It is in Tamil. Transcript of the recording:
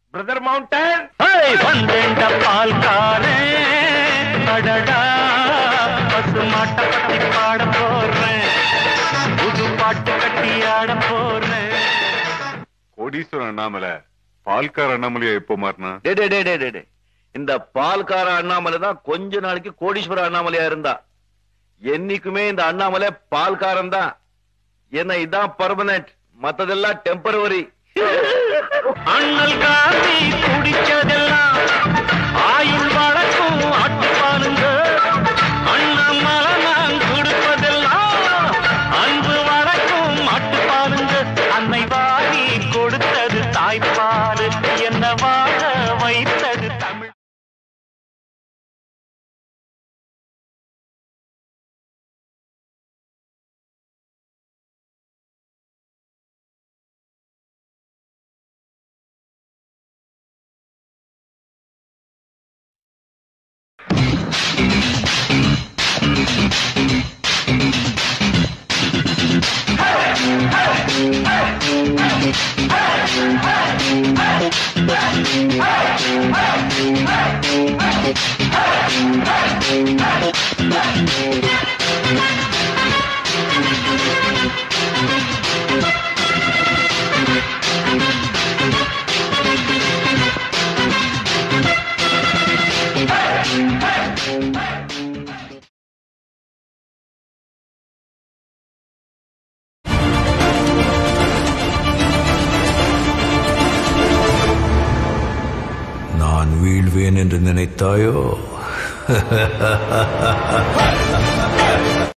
பிரதர் மவுண்டன் வந்தேண்ட பால்காரே அடடா பசு மாட்டை பத்தி பாட போறேன் புது பாட்டு கட்டி ஆட போறேன் கோடீஸ்வரன் அண்ணாமலை பால்கார அண்ணாமலையா எப்போ மாறினா டே டே டே டே டே டே. இந்த பால்கார அண்ணாமலை தான் கொஞ்ச நாளைக்கு கோடீஸ்வர அண்ணாமலையா இருந்தா என்னைக்குமே இந்த அண்ணாமலை பால்காரன் தான் என்ன இதான் பர்மனன்ட் மத்ததெல்லாம் டெம்பரவரி அண்ணல் காந்தி குடிச்சதெல்லாம் ஆயுள் வழக்கும் ஆட்டு பாருங்க அண்ணாமலை நான் கொடுப்பதெல்லாம் அன்பு வழக்கும் மாட்டு பாருங்க அன்னை வாரி கொடுத்தது தாய்ப்பால் என்ன வாழ வைத்தது தமிழ் நான் வீழ்வேன் என்று நினைத்தாயோ